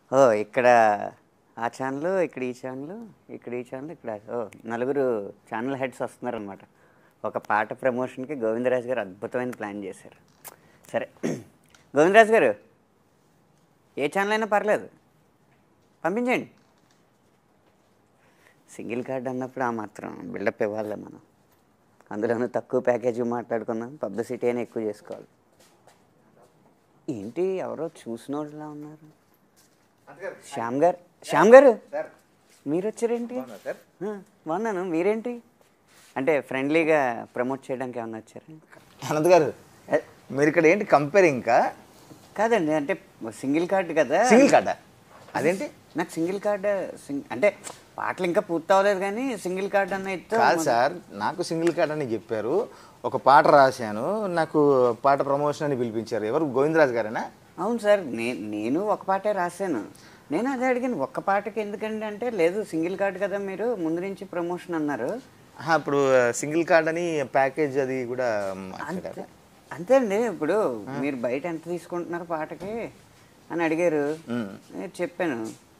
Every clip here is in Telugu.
ఓ ఇక్కడ ఆ ఛానల్ ఇక్కడ ఈ ఛానల్ ఇక్కడ ఈ ఛానల్ ఇక్కడ ఓ నలుగురు ఛానల్ హెడ్స్ వస్తున్నారనమాట ఒక పాట ప్రమోషన్కి గోవిందరాజు గారు అద్భుతమైన ప్లాన్ చేశారు సరే గోవిందరాజు గారు ఏ ఛానల్ అయినా పర్లేదు పంపించండి సింగిల్ కార్డ్ అన్నప్పుడు ఆ మాత్రం బిల్డప్ ఇవ్వాలి మనం అందులోనూ తక్కువ ప్యాకేజీ మాట్లాడుకుందాం పబ్లిసిటీ అయినా ఎక్కువ చేసుకోవాలి ఏంటి ఎవరో చూసినోళ్ళలా ఉన్నారు శ్యామ్ గారు శ్యామ్ గారు మీరు వచ్చారేంటి ఆ, బాగున్నాను మీరేంటి అంటే ఫ్రెండ్లీగా ప్రమోట్ చేయడానికి ఏమన్నా వచ్చారా అనంత్ గారు ఏ, మీరు ఇక్కడ ఏంటి కంపేరింగ్ కాదండి అంటే సింగిల్ కార్డ్ కదా సింగిల్ కార్డా అదేంటి నాకు సింగిల్ కార్డ్ సింగ్ అంటే పాటలు ఇంకా పూర్తి అవ్వలేదు కానీ సింగిల్ కార్డ్ అన్న ఇస్తే కాదు సార్ నాకు సింగిల్ కార్డ్ అని చెప్పారు ఒక పాట రాశాను నాకు పాట ప్రమోషన్ అని పిలిపించారు ఎవరు గోవిందరాజు గారేనా అవును సార్ నే నేను ఒక పాటే రాశాను నేను అదే అడిగాను ఒక్క పాటకి ఎందుకండి అంటే లేదు సింగిల్ కార్డ్ కదా మీరు ముందు నుంచి ప్రమోషన్ అన్నారు ఆహా, ఇప్పుడు సింగిల్ కార్డ్ అని ప్యాకేజ్ అది కూడా అంతే మార్చారా? అంతే అండి ఇప్పుడు మీరు బయట ఎంత తీసుకుంటున్నారు పాటకి అని అడిగారు మ్మ్. నేను చెప్పాను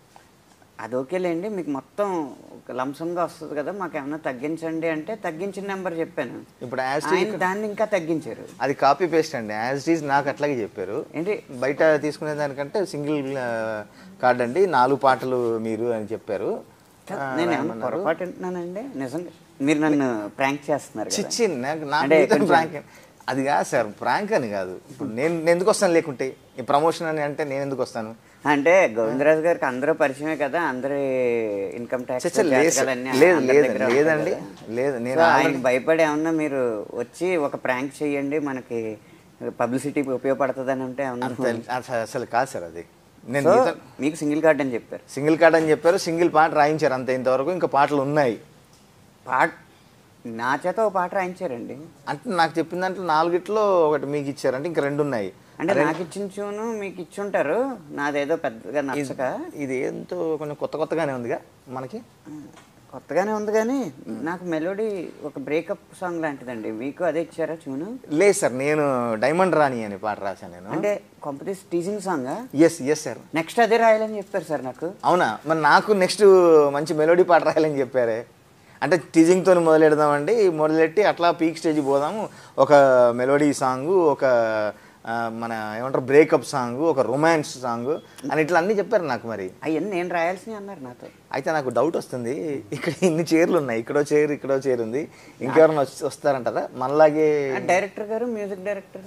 అది ఓకేలేండి మీకు మొత్తం ఒక లంసంగా వస్తుంది కదా మాకు ఏమైనా తగ్గించండి అంటే తగ్గించిన నెంబర్ చెప్పాను ఇప్పుడు యాజ్ ఆయన దాన్ని ఇంకా తగ్గించారు అది కాపీ పేస్ట్ అండి యాజ్ ఇట్ ఈజ్ నాకు అట్లాగే చెప్పారు ఏంటి బయట తీసుకునే దానికంటే సింగిల్ కార్డ్ అండి నాలుగు పాటలు మీరు అని చెప్పారు ఆ, నేను ఏమన్నా రాయమన్నారు. పొరపాటు అంటున్నానండి నిజంగా మీరు నన్ను ప్రాంక్ చేస్తున్నారు కదా. చిచ్చి నాకు నాకు అంటే మీతో కొంచెం- ప్రాంక్ అది కాదు సార్ ప్రాంక్ అని కాదు ఇప్పుడు నేను నేను ఎందుకు వస్తాను లేకుంటే ఈ ప్రమోషన్ అని అంటే నేను ఎందుకు వస్తాను అంటే గోవిందరాజు గారికి అందరూ పరిచయమే కదా అందరి ఇన్కమ్ ట్యాక్స్ చచ్చ లేదు సార్. లేదు లేదు లేదండి లేదు నేను ఆయన భయపడి ఏమన్నా మీరు వచ్చి ఒక ప్రాంక్ చేయండి మనకి పబ్లిసిటీకి ఉపయోగపడుతుంది అని అంటే ఏమన్నా అంత- అస- అసలు కాదు సార్ అది నేను సో, మీతో- మీకు సింగిల్ కార్డ్ అని చెప్పారు సింగిల్ కార్డ్ అని చెప్పారు సింగిల్ పాట రాయించారు అంతే ఇంతవరకు ఇంకా పాటలు ఉన్నాయి పాట నా చేత ఒక పాట రాయించారండి అంటే నాకు చెప్పిన దాంట్లో నాలుగిట్లో ఒకటి మీకు ఇచ్చారంటే ఇంకా రెండు ఉన్నాయి అంటే నాకు ఇచ్చిన చూను మీకు ఇచ్చుంటారు నాదేదో పెద్దగా నచ్చక ఇది ఏంతో కొంచెం కొత్త కొత్తగానే ఉందిగా మనకి కొత్తగానే ఉంది కానీ నాకు మెలోడీ ఒక బ్రేకప్ సాంగ్ లాంటిదండి మీకు అదే ఇచ్చారా చూను లేదు సార్ నేను డైమండ్ రాణి అనే పాట రాశాను నేను అంటే కొంపతీస్ teasing song yes yes sir next అదే రాయాలని చెప్పారు సార్ నాకు అవునా మరి నాకు నెక్స్ట్ మంచి మెలోడీ పాట రాయాలని చెప్పారే అంటే టీజింగ్తో మొదలెడదామండి మొదలెట్టి అట్లా పీక్ స్టేజ్ పోదాము ఒక మెలోడీ సాంగ్ ఒక ఆ, మన ఏమంటారు బ్రేకప్ సాంగ్ ఒక రొమాన్స్ సాంగ్ అని ఇట్లా అన్నీ చెప్పారు నాకు మరి అవన్నీ నేను రాయాల్సినవి అన్నారు నాతో అయితే నాకు డౌట్ వస్తుంది ఇక్కడ ఇన్ని చైర్లు ఉన్నాయి ఇక్కడో చైర్ ఇక్కడో చైర్ ఉంది ఇంకెవరైనా వచ్చి వస్తారంటారా మనలాగే ఆ డైరెక్టర్ గారు మ్యూజిక్ డైరెక్టర్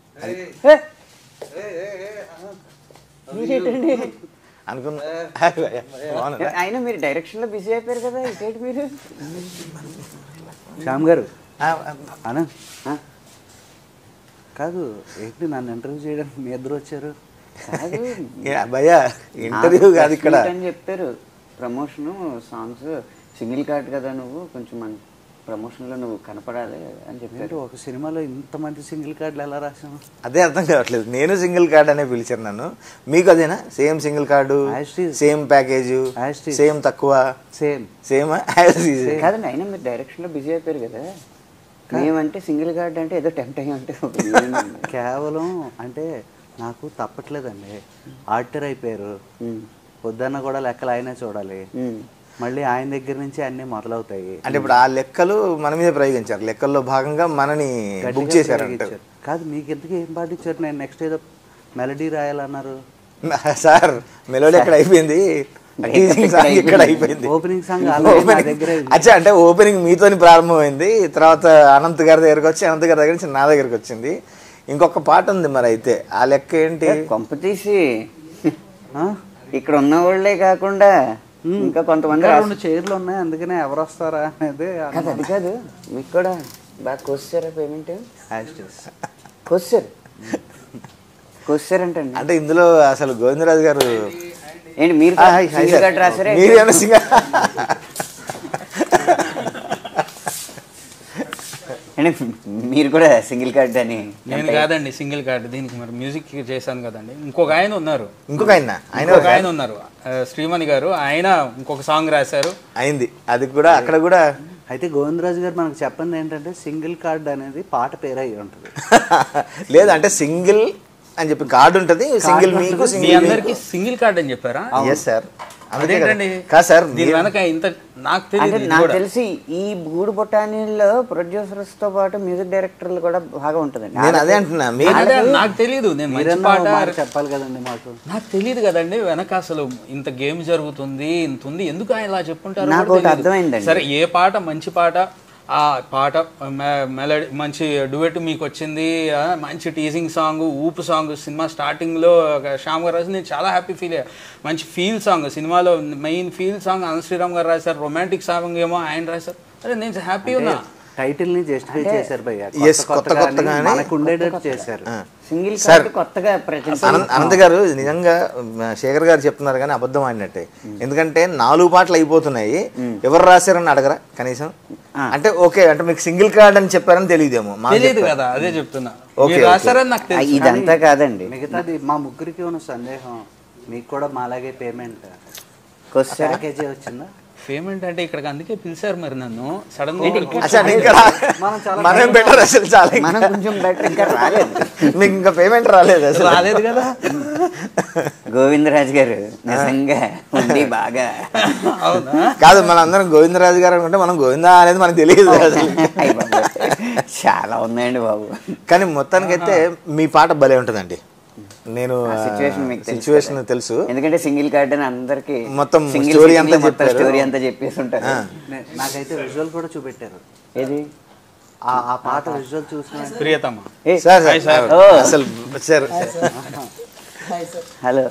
మీరేంటండి అనుకున్నా బాగున్నదా? అయినా మీరు డైరెక్షన్ లో బిజీ అయిపోయారు కదా ఇటేటి మీరు శ్యామ్ గారు ఆ, అనా ఆ, కాదు ఏంటి నన్ను ఇంటర్వ్యూ చేయడానికి మీ ఇద్దరు వచ్చారు కాదు ఏ, భయ్యా ఇంటర్వ్యూ కాదు ఇక్కడ నాకు అని చెప్పారు ప్రమోషన్ సాంగ్స్ సింగిల్ కార్డ్ కదా నువ్వు కొంచెం మన ప్రమోషన్ లో నువ్వు కనపడాలి అని ఏంటి చెప్పారు ఒక సినిమాలో ఇంతమంది సింగిల్ కార్డులు ఎలా రాసాను అదే అర్థం కావట్లేదు నేను సింగిల్ కార్డ్ అనే పిలిచారు నన్ను మీకు అదేనా same single card As it is. Same package As it is. Same తక్కువ సేమ్ సేమ్ కాదండి అయినా మీరు డైరెక్షన్ లో బిజీ అయిపోయారు కదా మేమంటే సింగిల్ కార్డ్ అంటే ఏదో టెంప్ట్ అయ్యి అంటే ఒక feeling ఉంది. కేవలం అంటే నాకు తప్పట్లేదండి ఆర్టర్ అయిపోయారు ఉమ్, పొద్దున్న కూడా లెక్కలు ఆయనే చూడాలి ఉమ్. మళ్ళీ ఆయన దగ్గర నుంచి అన్నీ మొదలవుతాయి అంటే ఇప్పుడు ఆ లెక్కలు మన మీద ప్రయోగించారు లెక్కల్లో భాగంగా మనని బుక్ గట్టిగా చేశారంట తిరిగిచ్చారు. కాదు మీకు ఎందుకు ఏం పాటించారు నేను నెక్స్ట్ ఏదో మెలడీ రాయాలన్నారు సార్ మెలోడీ ఎక్కడ అయిపోయింది టీజింగ్ సాంగ్ ఇక్కడ అయిపోయింది ఓపెనింగ్ సాంగ్ ఆల్రెడీ నా దగ్గర Opening- అచ్చా అంటే ఓపెనింగ్ మీతోని ప్రారంభమైంది తర్వాత అనంత్ గారి దగ్గరకు వచ్చి అనంత్ గారి దగ్గర నుంచి నా దగ్గరకు వచ్చింది ఇంకొక పాట ఉంది మరి అయితే ఆ లెక్క ఏంటి కొంప తీసి ఇక్కడ ఉన్న వాళ్ళే కాకుండా ఇంకా కొంతమంది ఇంకా రాసి- రెండు చైర్లు ఉన్నాయి అందుకనే ఎవరు వస్తారా అనేది కాదు అది కాదు మీకు కూడా బాగా కోసారా పేమెంట్ హ్యాష్ కోసారు కోసారంటండి అంటే ఇందులో అసలు గోవిందరాజు గారు ఏంటి మీరు ఆ, hi, hi single sir. Card రాసారా మీరు ఏమైనా సింగ- అంటే మీరు కూడా సింగిల్ కార్డ్ అని నేను కాదండి సింగిల్ కార్డ్ దీనికి మరి మ్యూజిక్ చేశాను కదండి ఇంకొక ఆయన ఉన్నారు ఇంకొక ఆయన ఆయన ఇంకొక ఆయన ఉన్నారు ఆ, శ్రీమణి గారు ఆయన ఇంకొక సాంగ్ రాశారు అయింది అది కూడా అక్కడ కూడా అయితే గోవిందరాజు గారు మనకు చెప్పింది ఏంటంటే సింగిల్ కార్డ్ అనేది పాట పేరు అయి ఉంటుంది లేదు అంటే సింగిల్ అని చెప్పి కార్డు ఉంటుంది సింగిల్ మీకు మీ సింగిల్ అందరికి సింగిల్ కార్డ్ అని చెప్పారా ఎస్ సార్ అందుకే కదా. అదేంటండి కాదు సార్ దీని మీరు- వెనక ఇంత నాకు అంటే తెలియదు ఇది నాకు కూడా. తెలిసి ఈ గూడు బొటానీల్లో ప్రొడ్యూసర్స్ తో పాటు మ్యూజిక్ డైరెక్టర్లు కూడా బాగా ఉంటుందండి నేను అదే అంటున్నా మీరు అదే నాకు తెలియదు నేను మంచి మీరన్నా ఓ పాట మాట చెప్పాలి కదండి మాకు నాకు తెలియదు కదండి వెనక అసలు ఇంత గేమ్ జరుగుతుంది ఇంత ఉంది ఎందుకు ఆయన ఇలా చెప్పుంటారు నాకు కూడా ఒకటి తెలీదు. అర్థమైందండి. సరే ఏ పాట మంచి పాట ఆ పాట మెలడీ మంచి డువెట్ మీకు వచ్చింది ఆ, మంచి టీజింగ్ సాంగ్ ఊపు సాంగ్ సినిమా స్టార్టింగ్ లో ఒక శ్యామ్ గారు రాసి నేను చాలా హ్యాపీ ఫీల్ అయ్యా మంచి ఫీల్ సాంగ్ సినిమాలో main feel song Anantha Sriram గారు రాశారు రొమాంటిక్ సాంగ్ ఏమో ఆయన రాశారు అరే నేను హ్యాపీ ఉన్నా టైటిల్ ని జస్టిఫై చేశారు భయ్య Yes, కొత్త కొత్తగానే- మనకు ఉండేటట్టు చేశారు సింగిల్ సార్, కార్డు కొత్తగా ప్రజెంట్ అనంత్ అనంత్ గారు నిజంగా మ, శేఖర్ గారు చెప్తున్నారు కానీ అబద్ధం ఆడినట్టే ఎందుకంటే నాలుగు పాటలు అయిపోతున్నాయి ఎవరు రాశారని అడగరా కనీసం అంటే ఓకే అంటే మీకు సింగిల్ కార్డ్ అని చెప్పారని తెలియదేమో మాకు తెలియదు చెప్పారు. కదా అదే చెప్తున్నా ఓకే, మీరు ఓకే. రాశారని నాకు తెలుసు ఇదంతా కాదండి మిగతాది మా ముగ్గురికి ఉన్న సందేహం మీకు కూడా మాలాగే పేమెంట్ కొస్సారా ప్యాకేజీ వచ్చిందా పేమెంట్ అంటే ఇక్కడికి అందుకే పిలిచారు మరి నన్ను సడన్ గా ఇక్కడికి అచ్చా, ఇంకా రా- మనం చాలా మనం బెటర్ అసలు చాలా ఇంకా. మనం కొంచెం బెటర్ ఇంకా రాలేదు మీకు ఇంకా పేమెంట్ రాలేదు అసలు రాలేదు కదా గోవిందరాజు గారు నిజంగా ఉంది బాగా అవునా కాదు మన అందరం గోవిందరాజు గారు అనుకుంటే మనం గోవిందా అనేది మనకు తెలియదు అసలు అయ్ బాబోయ్. చాలా ఉన్నాయండి బాబు కానీ మొత్తానికైతే మీ పాట భలే ఉంటుందండి నేను సిచ్యువేషన్ మీకు తెలుసు సిచ్యువేషన్ కదా. తెలుసు ఎందుకంటే సింగిల్ కార్డ్ అని అందరికి మొత్తం story అంతా చెప్పారు. స్టోరీ అంతా చెప్పేసి ఉంటారు నే- నాకైతే విజువల్ కూడా చూపెట్టారు ఏది ఆ ఆ పాట విజువల్ చూసిన ప్రియతమ ఏ, సార్ హాయ్ సార్. ఓ. అసలు సార్ హలో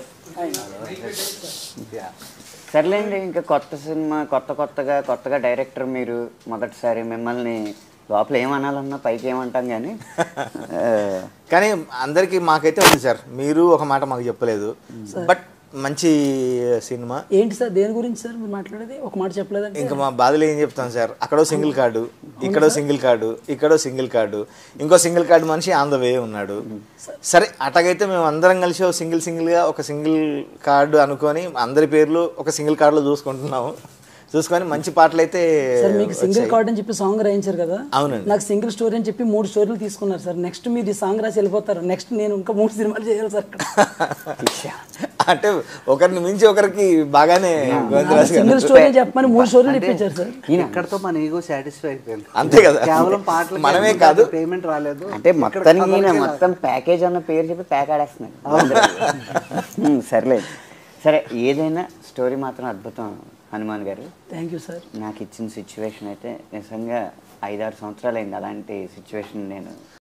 సర్లేండి ఇంకా కొత్త సినిమా కొత్త కొత్తగా కొత్తగా డైరెక్టర్ మీరు మొదటిసారి మిమ్మల్ని లోపల ఏమనాలన్నా పైకి ఏమంటాం కానీ ఆ, కానీ అందరికీ మాకైతే ఉంది సార్ మీరు ఒక మాట మాకు చెప్పలేదు బట్ మంచి సినిమా ఏంటి సార్ దేని గురించి సార్ మీరు మాట్లాడేది ఒక మాట చెప్పలేదంటే ఇంకా మా బాధలు ఏం చెప్తాం సార్ అక్కడో సింగిల్ కార్డు ఇక్కడో సింగిల్ కార్డు ఇక్కడో సింగిల్ కార్డు ఇంకో సింగిల్ కార్డు మనిషి ఆన్ ద వే ఉన్నాడు సరే అటగైతే మేము అందరం కలిసి ఒక సింగిల్ సింగిల్గా ఒక సింగిల్ కార్డు అనుకొని అందరి పేర్లు ఒక సింగిల్ కార్డులో చూసుకుంటున్నాము చూసుకొని మంచి పాటలు అయితే సార్ మీకు సింగిల్ వచ్చాయి. కార్డ్ అని చెప్పి సాంగ్ రాయించారు కదా అవునండి. నాకు సింగిల్ స్టోరీ అని చెప్పి మూడు స్టోరీలు తీసుకున్నారు సార్ నెక్స్ట్ మీరు ఈ సాంగ్ రాసి వెళ్ళిపోతారు నెక్స్ట్ నేను ఇంకా మూడు సినిమాలు చేయాలి సార్ ఇక్కడ అంటే ఒకరిని మించి ఒకరికి బాగానే గోవిందరాజు గారు సింగిల్ స్టోరీ చెప్పమని మూడు స్టోరీలు ఇప్పించారు సార్ ఇక్కడతో మన ఈగో సాటిస్ఫై అయిపోయింది అంతే కదా కేవలం పాటలు మనమే కాదు పేమెంట్ రాలేదు అంటే మొత్తానికి ఈయన మొత్తం ప్యాకేజ్ అన్న పేరు చెప్పి ప్యాక్ ఆడేస్తున్నాడు ఉమ్, సర్లేదు సరే ఏదైనా స్టోరీ మాత్రం అద్భుతం హనుమాన్ గారు థ్యాంక్ యూ సార్ నాకు ఇచ్చిన సిచ్యువేషన్ అయితే నిజంగా ఐదారు సంవత్సరాలు అయింది అలాంటి సిచ్యువేషన్ నేను